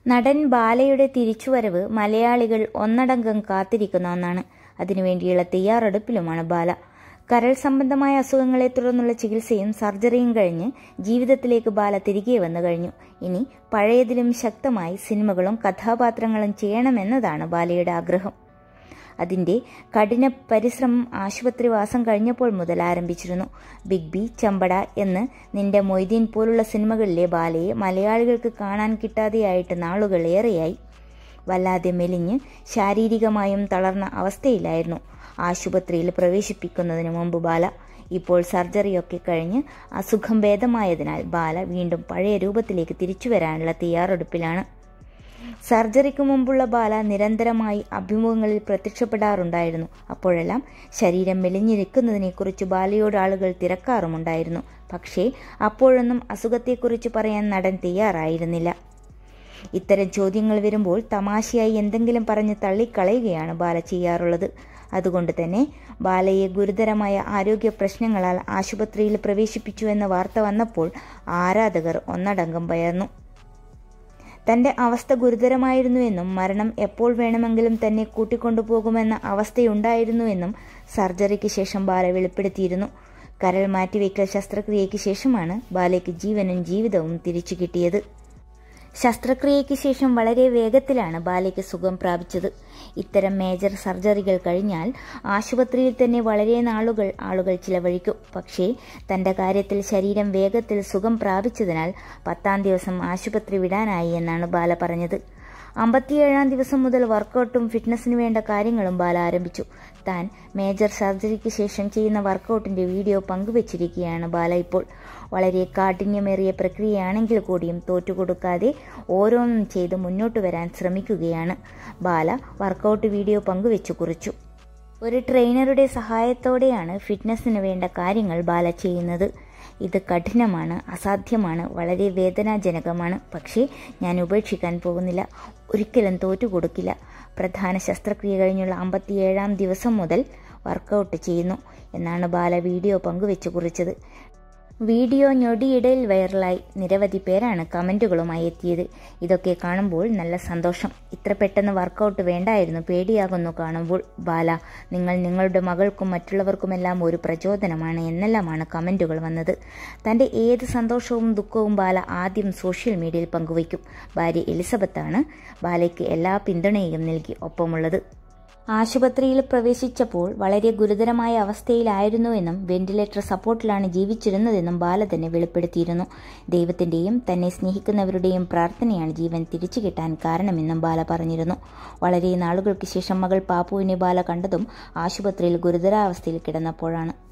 നടൻ ബാലയുടെ തിരിച്ചുവരവ് മലയാളികൾ ഒന്നടങ്കം കാത്തിരിക്കുന്ന ഒന്നാണ് അതിനുവേണ്ടിയുള്ള തയ്യാറെടുപ്പിലുമാണ് ബാല കരൾ സംബന്ധമായ അസുഖങ്ങളെ തുടർന്നുള്ള ചികിത്സയും സർജറിയും കഴിഞ്ഞ് ജീവിതത്തിലേക്ക് ബാല തിരികെ വന്നു കഴിഞ്ഞു ഇനി പഴയതിലും ശക്തമായി സിനിമകളും കഥാപാത്രങ്ങളും ചെയ്യണമെന്നതാണ് ബാലയുടെ ആഗ്രഹം അതിന്റെ കഠിന പരിശ്രമം ആശുപത്രിവാസം കഴിഞ്ഞപ്പോൾ മുതൽ ആരംഭിച്ചിരുന്നു ബിഗ് ബി ചമ്പട എന്ന് നിന്റെ മൊയ്തീൻ പോലുള്ള സിനിമകളിലെ ബാലയെ മലയാളികൾക്ക് കാണാൻ കിട്ടാതെയായിട്ട് നാളുകൾ ഏറെയായി വല്ലാതെ മെലിഞ്ഞ് ശാരീരികമായും തളർന്ന അവസ്ഥയിലായിരുന്നു ആശുപത്രിയിൽ പ്രവേശിപ്പിക്കുന്നതിന് മുമ്പ് ബാല ഇപ്പോൾ സർജറിയൊക്കെ കഴിഞ്ഞ് അസുഖം ഭേദമായതിനാൽ ബാല വീണ്ടും പഴയ രൂപത്തിലേക്ക് തിരിച്ചു വരാനുള്ള തയ്യാറെടുപ്പിലാണ് സർജറിക്ക് മുമ്പുള്ള ബാല നിരന്തരമായി അഭിമുഖങ്ങളിൽ പ്രത്യക്ഷപ്പെടാറുണ്ടായിരുന്നു അപ്പോഴെല്ലാം ശരീരം മെലിഞ്ഞിരിക്കുന്നതിനെക്കുറിച്ച് ബാലയോട് ആളുകൾ തിരക്കാറുമുണ്ടായിരുന്നു പക്ഷേ അപ്പോഴൊന്നും അസുഖത്തെക്കുറിച്ച് പറയാൻ നടൻ തയ്യാറായിരുന്നില്ല ഇത്തരം ചോദ്യങ്ങൾ വരുമ്പോൾ തമാശയായി എന്തെങ്കിലും പറഞ്ഞ് തള്ളിക്കളയുകയാണ് ബാല ചെയ്യാറുള്ളത് അതുകൊണ്ട് തന്നെ ബാലയെ ഗുരുതരമായ ആരോഗ്യ പ്രശ്നങ്ങളാൽ ആശുപത്രിയിൽ പ്രവേശിപ്പിച്ചു എന്ന വാർത്ത വന്നപ്പോൾ ആരാധകർ ഒന്നടങ്കം പയർന്നു തന്റെ അവസ്ഥ ഗുരുതരമായിരുന്നുവെന്നും മരണം എപ്പോൾ വേണമെങ്കിലും തന്നെ കൂട്ടിക്കൊണ്ടുപോകുമെന്ന അവസ്ഥയുണ്ടായിരുന്നുവെന്നും സർജറിക്ക് ശേഷം ബാല വെളിപ്പെടുത്തിയിരുന്നു കരൾ മാറ്റിവെക്കൽ ശസ്ത്രക്രിയയ്ക്ക് ശേഷമാണ് ബാലയ്ക്ക് ജീവനും ജീവിതവും തിരിച്ചു കിട്ടിയത് ശസ്ത്രക്രിയയ്ക്ക് ശേഷം വളരെ വേഗത്തിലാണ് ബാലയ്ക്ക് സുഖം പ്രാപിച്ചത് ഇത്തരം മേജർ സർജറികൾ കഴിഞ്ഞാൽ ആശുപത്രിയിൽ തന്നെ വളരെ നാളുകൾ ആളുകൾ ചിലവഴിക്കും പക്ഷേ തന്റെ കാര്യത്തിൽ ശരീരം വേഗത്തിൽ സുഖം പ്രാപിച്ചതിനാൽ പത്താം ദിവസം ആശുപത്രി വിടാനായി എന്നാണ് ബാല പറഞ്ഞത് അമ്പത്തിയേഴാം ദിവസം മുതൽ വർക്കൗട്ടും ഫിറ്റ്നസിന് വേണ്ട കാര്യങ്ങളും ബാല ആരംഭിച്ചു താൻ മേജർ സർജറിക്ക് ശേഷം ചെയ്യുന്ന വർക്കൗട്ടിന്റെ വീഡിയോ പങ്കുവച്ചിരിക്കുകയാണ് ബാല ഇപ്പോൾ വളരെ കാഠിന്യമേറിയ പ്രക്രിയയാണെങ്കിൽ കൂടിയും തോറ്റുകൊടുക്കാതെ ഓരോന്നും ചെയ്ത് മുന്നോട്ട് വരാൻ ശ്രമിക്കുകയാണ് ബാല വർക്കൗട്ട് വീഡിയോ പങ്കുവെച്ചു കുറിച്ചു ഒരു ട്രെയിനറുടെ സഹായത്തോടെയാണ് ഫിറ്റ്നസ്സിന് വേണ്ട കാര്യങ്ങൾ ബാല ചെയ്യുന്നത് ഇത് കഠിനമാണ് അസാധ്യമാണ് വളരെ വേദനാജനകമാണ് പക്ഷേ ഞാൻ ഉപേക്ഷിക്കാൻ പോകുന്നില്ല ഒരിക്കലും തോറ്റുകൊടുക്കില്ല പ്രധാന ശസ്ത്രക്രിയ കഴിഞ്ഞുള്ള അമ്പത്തിയേഴാം ദിവസം മുതൽ വർക്കൗട്ട് ചെയ്യുന്നു എന്നാണ് ബാല വീഡിയോ പങ്കുവെച്ചു കുറിച്ചത് വീഡിയോ ഞൊടിയിടയിൽ വൈറലായി നിരവധി പേരാണ് കമന്റുകളുമായി എത്തിയത് ഇതൊക്കെ കാണുമ്പോൾ നല്ല സന്തോഷം ഇത്ര പെട്ടെന്ന് വർക്കൗട്ട് വേണ്ടായിരുന്നു പേടിയാകുന്നു കാണുമ്പോൾ ബാല നിങ്ങൾ നിങ്ങളുടെ മകൾക്കും മറ്റുള്ളവർക്കുമെല്ലാം ഒരു പ്രചോദനമാണ് എന്നെല്ലാമാണ് കമന്റുകൾ വന്നത് തന്റെ ഏത് സന്തോഷവും ദുഃഖവും ബാല ആദ്യം സോഷ്യൽ മീഡിയയിൽ പങ്കുവയ്ക്കും ഭാര്യ എലിസബത്താണ് ബാലയ്ക്ക് എല്ലാ പിന്തുണയും നൽകി ഒപ്പമുള്ളത് ആശുപത്രിയിൽ പ്രവേശിച്ചപ്പോൾ വളരെ ഗുരുതരമായ അവസ്ഥയിലായിരുന്നുവെന്നും വെന്റിലേറ്റർ സപ്പോർട്ടിലാണ് ജീവിച്ചിരുന്നതെന്നും ബാല തന്നെ വെളിപ്പെടുത്തിയിരുന്നു ദൈവത്തിന്റെയും തന്നെ സ്നേഹിക്കുന്നവരുടെയും പ്രാർത്ഥനയാണ് ജീവൻ തിരിച്ചു കിട്ടാൻ കാരണമെന്നും ബാല പറഞ്ഞിരുന്നു വളരെ നാളുകൾക്ക് ശേഷം മകൾ പാപ്പുവിനെ ബാല കണ്ടതും ആശുപത്രിയിൽ ഗുരുതരാവസ്ഥയിൽ കിടന്നപ്പോഴാണ്